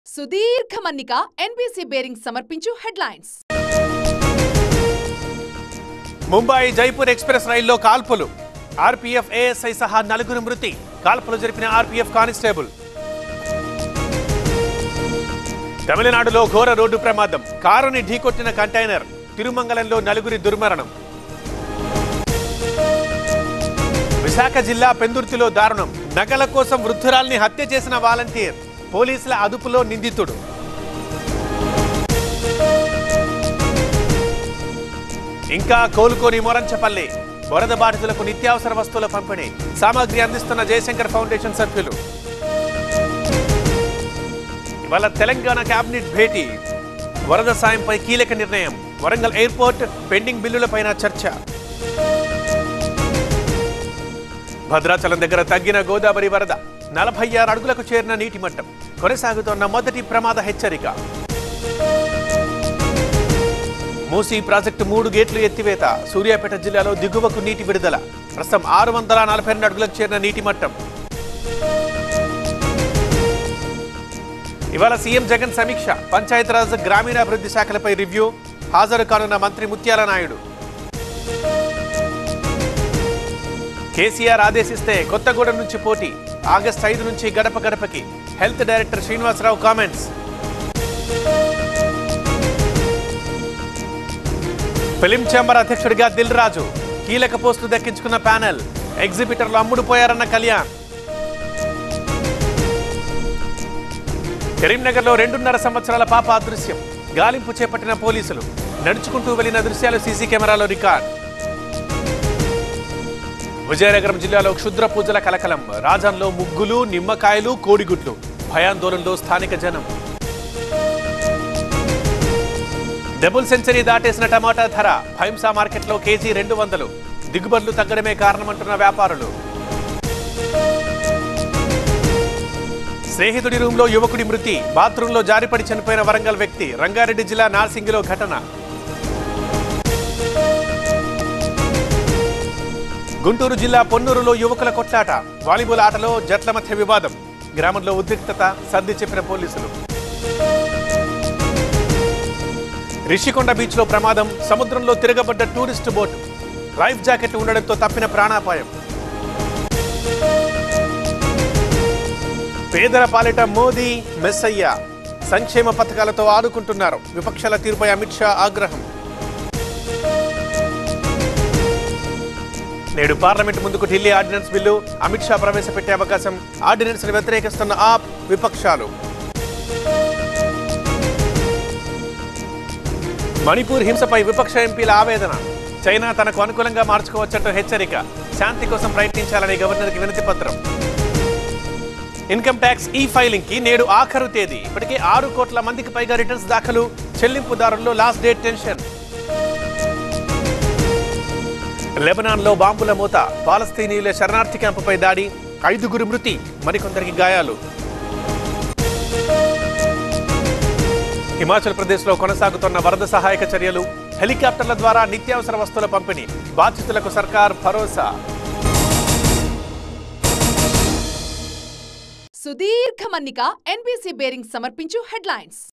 సుదీర్ఘ మన్నిక NBC bearing సమర్పించు హెడ్లైన్స్ ముంబై జైపూర్ ఎక్స్ప్రెస్ రైల్లో కాల్పులు ఆర్పీఎఫ్ ఏఎస్ఐ సహా నలుగురు మృతి కాల్పులు జరిపిన ఆర్పీఎఫ్ కానిస్టేబుల్ తమిళనాడులో ఘోర రోడ్డు ప్రమాదం కారుని ఢీకొట్టిన కంటైనర్ తిరుమంగళంలో నలుగురి దుర్మరణం విశాఖ జిల్లా పెందుర్తిలో దారుణం నగల కోసం వృద్ధురాల్ని హత్య చేసిన వాలంటీర్ పోలీసుల అదుపులో నిందితుడు ఇంకా కోలుకోని మొరంచపల్లి వరద బాధితులకు నిత్యావసర వస్తువుల పంపిణీ సామాగ్రి అందిస్తున్న జయశంకర్ ఫౌండేషన్ సభ్యులు ఇవాళ తెలంగాణ కేబినెట్ భేటీ వరద సాయంపై కీలక నిర్ణయం వరంగల్ ఎయిర్పోర్ట్ పెండింగ్ బిల్లులపైన చర్చ భద్రాచలం దగ్గర తగ్గిన గోదావరి వరద నలభై ఆరు అడుగులకు చేరిన నీటి మట్టం కొనసాగుతోన్న మొదటి ప్రమాద హెచ్చరిక మూసీ ప్రాజెక్టు మూడు గేట్లు ఎత్తివేత సూర్యాపేట జిల్లాలో దిగువకు నీటి విడుదల ప్రస్తుతం ఆరు వందల నలభై రెండు అడుగులకు చేరిన నీటి మట్టం ఇవాళ సీఎం జగన్ సమీక్ష పంచాయతీరాజ్ గ్రామీణాభివృద్ధి శాఖలపై రివ్యూ హాజరు కానున్న మంత్రి ముత్యాల నాయుడు కేసీఆర్ ఆదేశిస్తే కొత్తగూడెం నుంచి పోటీ ఆగస్టు ఐదు నుంచి గడప గడపకి health director Srinivasarao comments film chamber అధ్యక్షుడిగా దిల్ రాజు కీలక పోస్టులు దక్కించుకున్న ప్యానెల్ ఎగ్జిబిటర్లు అమ్ముడుపోయారన్న కళ్యాణ్ కరీంనగర్లో రెండున్నర సంవత్సరాల పాప అదృశ్యం గాలింపు చేపట్టిన పోలీసులు నడుచుకుంటూ వెళ్లిన దృశ్యాలు సీసీ కెమెరాలో రికార్డ్ విజయనగరం జిల్లాలో క్షుద్ర పూజల కలకలం రాజంలో ముగ్గులు నిమ్మకాయలు కోడిగుడ్లు భయాందోళనలో స్థానిక జనం డబుల్ సెంచరీ దాటేసిన టమాటా ధర భైంసా మార్కెట్లో కేజీ రెండు వందలు దిగుబడులు తగ్గడమే కారణమంటున్న వ్యాపారులు స్నేహితుడి రూంలో యువకుడి మృతి బాత్రూంలో జారిపడి చనిపోయిన వరంగల్ వ్యక్తి రంగారెడ్డి జిల్లా నార్సింగిలో ఘటన గుంటూరు జిల్లా పొన్నూరులో యువకుల కొట్లాట వాలీబాల్ ఆటలో జట్ల మధ్య వివాదం గ్రామంలో ఉద్రిక్తత సర్ది చెప్పిన పోలీసులు రిషికొండ బీచ్ లో ప్రమాదం సముద్రంలో తిరగబడ్డ టూరిస్టు బోటు లైఫ్ జాకెట్ ఉండడంతో తప్పిన ప్రాణాపాయం పేదల పాలిట మోదీ మెస్సయ్య సంక్షేమ పథకాలతో ఆదుకుంటున్నారు విపక్షాల తీరుపై అమిత్ షా ఆగ్రహం నేడు పార్లమెంట్ ముందుకు ఢిల్లీ ఆర్డినెన్స్ బిల్లు అమిత్ షా ప్రవేశపెట్టే అవకాశం ఆర్డినెన్స్ ని వ్యతిరేకిస్తున్న ఆప్ విపక్షాలు మణిపూర్ హింసపై విపక్ష ఎంపీల ఆవేదన చైనా తనకు అనుకూలంగా మార్చుకోవచ్చంటూ హెచ్చరిక శాంతి కోసం ప్రయత్నించాలని గవర్నర్కి వినతి పత్రం ఇన్కమ్ ట్యాక్స్ ఈ ఫైలింగ్ కి నేడు ఆఖరు తేదీ ఇప్పటికే ఆరు కోట్ల మందికి పైగా రిటర్న్స్ దాఖలు చెల్లింపుదారుల్లో లాస్ట్ డేట్ టెన్షన్ లెబనాన్లో బాంబుల మూత పాలస్తీనీయుల శరణార్థి క్యాంపుపై దాడి ఐదుగురు మృతి మరికొందరికి గాయాలు హిమాచల్ ప్రదేశ్లో కొనసాగుతున్న వరద సహాయక చర్యలు హెలికాప్టర్ల ద్వారా నిత్యావసర వస్తువుల పంపిణీ బాధితులకు సర్కార్ భరోసా సుదీర్ఘ మన్నిక ఎన్బీసీ బేరింగ్ సమర్పించు హెడ్లైన్స్